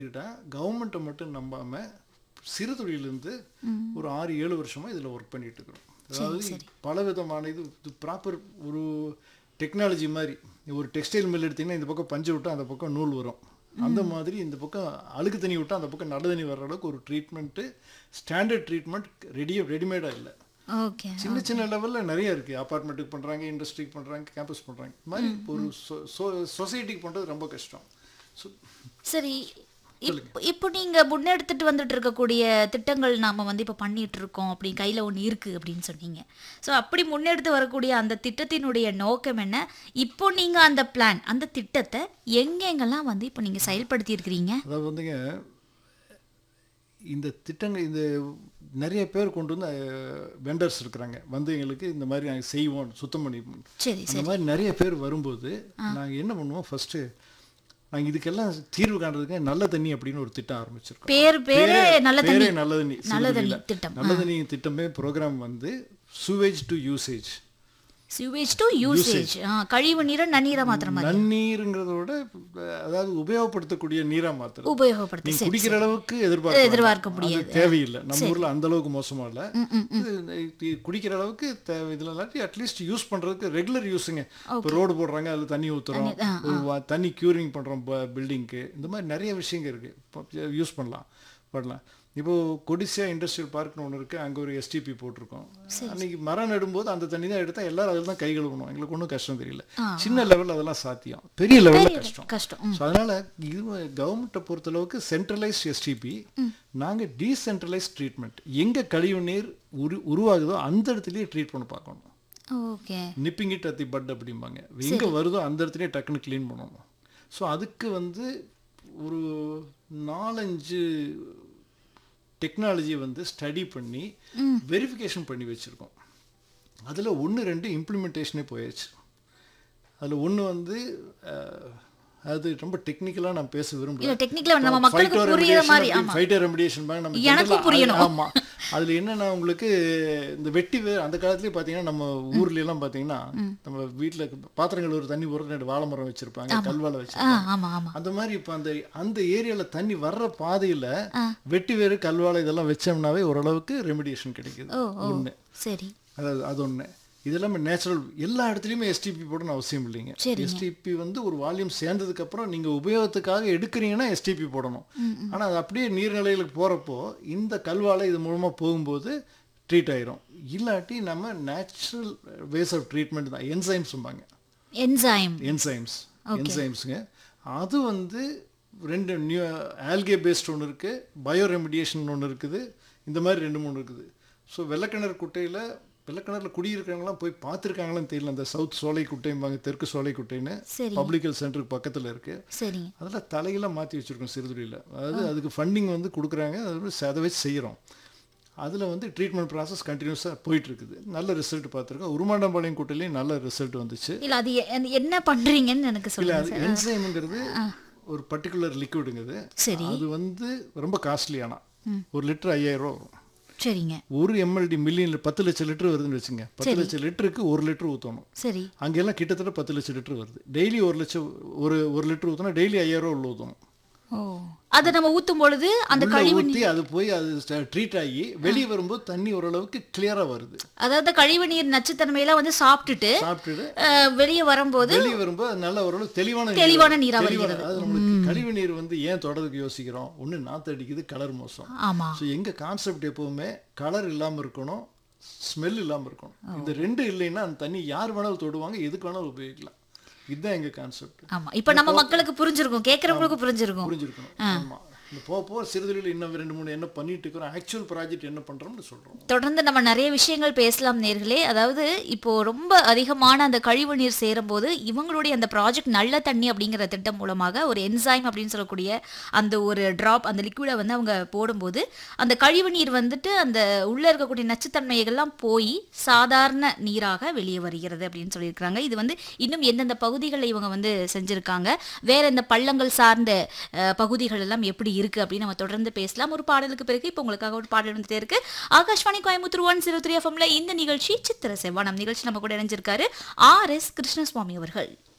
கவர்மெண்ட்டை மட்டும் நம்பாம சிறு தொழிலிருந்து ஒரு ஆறு ஏழு வருஷமா இதுல ஒர்க் பண்ணிட்டு இருக்கிறோம் அதாவது பல விதமான இது ப்ராப்பர் ஒரு டெக்னாலஜி மாதிரி ஒரு டெக்ஸ்டைல் மில் எடுத்தீங்கன்னா இந்த பக்கம் பஞ்சு விட்டா அந்த பக்கம் நூல் வரும் அந்த மாதிரி இந்த பக்கம் அழுக்கு தண்ணி விட்டா அந்த பக்கம் நல்ல தண்ணி வர்ற அளவுக்கு ஒரு ட்ரீட்மெண்ட்டு ஸ்டாண்டர்ட் ட்ரீட்மெண்ட் ரெடி ரெடிமேடாக இல்லை ஓகே சின்ன சின்ன லெவல்ல நிறைய இருக்கு அபார்ட்மெண்ட்டுக்கு பண்றாங்க இண்டஸ்ட்ரிக்கு பண்றாங்க கேம்பஸ் பண்றாங்க இந்த மாதிரி ஒரு சொசைட்டிக்கு பண்றது ரொம்ப கஷ்டம் ஸோ சரி இப்போ இப்போ நீங்க முன்னெடுத்துட்டு வந்துட்டு இருக்கக்கூடிய திட்டங்கள் நாம வந்து இப்போ பண்ணிட்டு இருக்கோம் அப்படி கையில ஒன்று இருக்கு அப்படின்னு சொன்னீங்க ஸோ அப்படி முன்னெடுத்து வரக்கூடிய அந்த திட்டத்தினுடைய நோக்கம் என்ன இப்போ நீங்க அந்த பிளான் அந்த திட்டத்தை எங்கெங்கெல்லாம் வந்து இப்போ நீங்க செயல்படுத்தி இருக்கிறீங்க அதாவது வந்துங்க இந்த திட்டங்கள் இந்த நிறைய பேர் கொண்டு வந்து வெண்டர்ஸ் இருக்கிறாங்க வந்து எங்களுக்கு இந்த மாதிரி நாங்கள் செய்வோம் சுத்தம் பண்ணி சரி அந்த மாதிரி நிறைய பேர் வரும்போது நாங்கள் என்ன பண்ணுவோம் ஃபர்ஸ்ட்டு நாங்கள் இதுக்கெல்லாம் தீர்வு காண்றதுக்கு நல்ல தண்ணி அப்படின்னு ஒரு திட்டம் ஆரம்பிச்சிருக்கோம் பேர் பேரே நல்ல பேரே தண்ணி நல்ல தண்ணி நல்ல தண்ணி சிறுதுளியில. திட்டம் நல்ல தண்ணி திட்டமே ப்ரோக்ராம் வந்து sewage to usage sewage to usage கழிவு நீரை நன்னீரை மாத்திர மாதிரி நன்னீருங்கிறத விட அதாவது உபயோகப்படுத்தக்கூடிய நீரா மாத்திரம் உபயோகப்படுத்தி நீங்க சரி குடிக்கிற அளவுக்கு எதிர்பார்க்க எதிர்பார்க்க வேண்டாம். முடியாது. அது தேவையில்லை நம்ம ஊர்ல அந்த அளவுக்கு மோசமா இல்ல இது இது குடிக்கிற அளவுக்கு தேவை இதுல இல்லாட்டி அட்லீஸ்ட் யூஸ் பண்றதுக்கு ரெகுலர் யூஸுங்க இப்போ ரோடு போடுறாங்க அதுல தண்ணி ஊத்துறோம் ஒரு வா- தண்ணி கியூரிங் பண்றோம் பில்டிங்க்கு இந்த மாதிரி நிறைய விஷயங்க இருக்கு யூஸ் பண்ணலாம் பண்ணலாம் இப்போ கொடிசியா இண்டஸ்ட்ரியல் பார்க்னு ஒன்று இருக்கு அங்க ஒரு எஸ்டிபி போட்டிருக்கோம் அன்னைக்கு மரம் நடும்போது அந்த தண்ணி தான் எடுத்தா எல்லாரும் அதில் தான் கை கழுவணும் எங்களுக்கு ஒன்றும் கஷ்டம் தெரியல சின்ன லெவல்ல அதெல்லாம் சாத்தியம் பெரிய லெவல்ல கஷ்டம் கஷ்டம் ம். ஸோ அதனால இது கவர்மெண்ட்டை பொறுத்தளவுக்கு சென்ட்ரலைஸ்ட் எஸ்டிபி நாங்க டீசென்ட்ரலைஸ் ட்ரீட்மெண்ட் எங்க கழிவு நீர் உரு உருவாகுதோ அந்த இடத்துலயே ட்ரீட் பண்ண பார்க்கணும் okay nipping it at the bud அப்படிம்பாங்க எங்க வருதோ அந்த இடத்துலயே டக்குன்னு க்ளீன் பண்ணணும் ஸோ அதுக்கு வந்து ஒரு நாலஞ்சு டெக்னாலஜி வந்து ஸ்டடி பண்ணி வெரிஃபிகேஷன் பண்ணி வச்சுருக்கோம் அதில் ஒன்று ரெண்டு இம்ப்ளிமெண்டேஷனே போயாச்சு அதில் ஒன்று வந்து அஹ், அது ரொம்ப டெக்னிக்கலாக நான் பேச இல்ல விரும்பல டெக்னிக்கலா நம்ம மக்களுக்கு புரியுற மாதிரி ஆமா ஃபைட்டர் ரெமடியேஷன் பாங்க நம்ம எனக்கும் general ஆ- புரியணும். ஆமா அதுல என்னன்னா உங்களுக்கு இந்த வெட்டி வே அந்த காலத்துலயே பாத்தீங்கன்னா நம்ம ஊர்ல எல்லாம் பாத்தீங்கன்னா நம்ம வீட்டுல பாத்திரங்கள் ஒரு தண்ணி ஒரு வாழை மரம் வச்சிருப்பாங்க கல்வாழை ஆ வச்சிருப்பாங்க ஆமா ஆமா அந்த மாதிரி இப்ப அந்த அந்த ஏரியால தண்ணி வர்ற பாதையில வெட்டி வேறு கல்வாழை இதெல்லாம் வச்சோம்னாவே ஓரளவுக்கு ரெமிடியேஷன் கிடைக்குது ஓ ஓ ஒண்ணு சரி அதாவது அது ஒண்ணு இது எல்லாமே நேச்சுரல் எல்லா இடத்துலையுமே எஸ்டிபி போடணும் அவசியம் இல்லைங்க சரிங்க. எஸ்டிபி வந்து ஒரு வால்யூம் சேர்ந்ததுக்கு அப்புறம் நீங்க உபயோகத்துக்காக எடுக்கிறீங்கன்னா எஸ்டிபி போடணும் ஆனா அது அப்படியே நீர்நிலைகளுக்கு போறப்போ இந்த கல்வாலை இது மூலமா போகும்போது ட்ரீட் ஆயிரும் இல்லாட்டி நம்ம நேச்சுரல் வேஸ் ஆஃப் ட்ரீட்மெண்ட் தான் என்சைம்ஸ்பாங்க என்சைம் என்சைம்ஸ் என்சைம்ஸுங்க அது வந்து ரெண்டு நியூ ஆல்கே பேஸ்ட் ஒன்று இருக்குது பயோ ரெமிடியேஷன் ஒன்று இருக்குது இந்த மாதிரி ரெண்டு மூணு இருக்குது ஸோ வெள்ளக்கிணறு குட்டையில் வெள்ளக்கிணறுல குடியிருக்கிறவங்களாம் போய் பார்த்துருக்காங்களான்னு தெரியல அந்த சவுத் சோலை குட்டைம்பாங்க தெற்கு சோலை குட்டைன்னு சரி பப்ளிக் ஹெல்த் சென்டருக்கு பக்கத்தில் இருக்குது சரிங்க அதில் தலையெல்லாம் மாற்றி வச்சுருக்கோம் சிறுதுளியில் அதாவது அதுக்கு ஃபண்டிங் வந்து கொடுக்குறாங்க அது வந்து அதை வச்சு செய்கிறோம் அதில் வந்து ட்ரீட்மெண்ட் ப்ராசஸ் கண்டினியூஸாக போயிட்டுருக்குது நல்ல ரிசல்ட் பார்த்துருக்கோம் உருமாண்டம்பாளையம் குட்டையிலையும் நல்ல ரிசல்ட் வந்துச்சு இல்ல அது எ- என்ன பண்றீங்கன்னு எனக்கு இல்ல சொல்லுங்க அது என்சைம்ங்கிறது ஒரு பர்டிகுலர் லிக்விடுங்கிறது சரி அது வந்து ரொம்ப காஸ்ட்லியானா ஒரு லிட்டர் ஐயாயிரம் ரூபா வரும் சரிங்க ஒரு எம்எல்டி மில்லியன் பத்து லட்சம் லிட்டர் வருதுன்னு வச்சுங்க பத்து லட்சம் லிட்டருக்கு ஒரு லிட்டர் ஊற்றணும் சரி அங்கெல்லாம் கிட்டத்தட்ட பத்து லட்சம் லிட்டர் வருது டெய்லி ஒரு லட்சம் ஒரு ஒரு லிட்டர் ஊற்றினா டெய்லி ஐயாயிரம் ரூபா உள்ள ஊற்றணும் ஓ அதை நம்ம ஊத்தும் பொழுது அந்த உள்ள கழிவு ஊற்றி அது போய் அது ட்ரீட் ஆகி வெளியே வரும்போது தண்ணி ஓரளவுக்கு கிளியரா வருது அதாவது கழிவு நீர் நச்சுத்தன்மையெல்லாம் வந்து சாப்பிட்டுட்டு சாப்பிட்டுட்டு அஹ், வெளியே வரும்போது வெளியே வரும்போது அது நல்ல ஓரளவு தெளிவான நீர் தெளிவான வருது. நீரா தெளிவான- வருகிறது. அது நம்மளுக்கு கழிவு நீர் வந்து ஏன் தொடர்றதுக்கு யோசிக்கிறோம் ஒண்ணு நாத்து அடிக்குது கலர் மோசம் ஆமா ஸோ எங்க கான்செப்ட் எப்பவுமே கலர் இல்லாம இருக்கணும் ஸ்மெல் இல்லாம இருக்கணும் இந்த ரெண்டு இல்லைன்னா அந்த தண்ணி யார் வேணாலும் தொடுவாங்க எதுக்கு வேணாலும் உபயோகிக்கலாம் இதுதான் எங்க கான்செப்ட் ஆமா இப்ப நம்ம மக்களுக்கு புரிஞ்சிருக்கும் கேக்குறவங்களுக்கு புரிஞ்சிருக்கும் புரிஞ்சிருக்கணும் ஆமா இந்த போக போக சிறுதொழில் இன்னும் ரெண்டு மூணு என்ன பண்ணிட்டு இருக்கிறோம் ஆக்சுவல் ப்ராஜெக்ட் என்ன பண்றோம்னு சொல்றோம் தொடர்ந்து நம்ம நிறைய விஷயங்கள் பேசலாம் நேர்களே அதாவது இப்போ ரொம்ப அதிகமான அந்த கழிவு நீர் சேரும்போது இவங்களுடைய அந்த ப்ராஜெக்ட் நல்ல தண்ணி அப்படிங்கிற திட்டம் மூலமாக ஒரு என்சைம் அப்படின்னு சொல்லக்கூடிய அந்த ஒரு டிராப் அந்த லிக்விடை வந்து அவங்க போடும்போது அந்த கழிவு நீர் வந்துட்டு அந்த உள்ள இருக்கக்கூடிய நச்சுத்தன்மைகள்லாம் போய் சாதாரண நீராக வெளியே வருகிறது அப்படின்னு சொல்லியிருக்கிறாங்க இது வந்து இன்னும் எந்தெந்த பகுதிகளில் இவங்க வந்து செஞ்சிருக்காங்க வேற இந்த பள்ளங்கள் சார்ந்த அஹ், பகுதிகள் எல்லாம் எப்படி இருக்கு அப்படின்னு நம்ம தொடர்ந்து பேசலாம் ஒரு பாடலுக்கு பிறகு இப்போ உங்களுக்காக ஒரு பாடல் வந்துட்டே இருக்கு Akashvani Coimbatore one zero three எஃப்எம்ல இந்த நிகழ்ச்சி சித்திர செவ்வானம் நிகழ்ச்சி நம்ம கூட இணைஞ்சிருக்காரு ஆர் எஸ் கிருஷ்ணசுவாமி அவர்கள்